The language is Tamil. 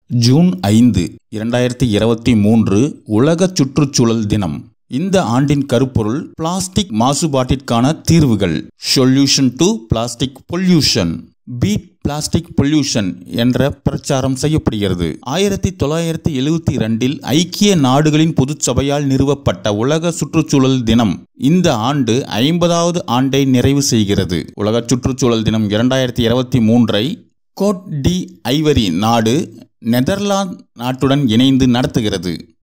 ஜூன் ஐந்து இரண்டாயிரத்தி இருபத்தி மூன்று உலக சுற்றுச்சூழல் தினம் இந்த ஆண்டின் கருப்பொருள் பிளாஸ்டிக் மாசுபாட்டிற்கான தீர்வுகள் solution to plastic pollution beat plastic pollution என்ற பிரச்சாரம் செய்யப்படுகிறது ஆயிரத்தி தொள்ளாயிரத்தி எழுவத்தி இரண்டில் ஐக்கிய நாடுகளின் பொதுச்சபையால் நிறுவப்பட்ட உலக சுற்றுச்சூழல் தினம் இந்த ஆண்டு ஐம்பதாவது ஆண்டை நிறைவு செய்கிறது உலக சுற்றுச்சூழல் தினம் இரண்டாயிரத்தி இருபத்தி மூன்றை கோட் டி ஐவரி நாடு நெதர்லாந்து நாட்டுடன் இணைந்து நடத்துகிறது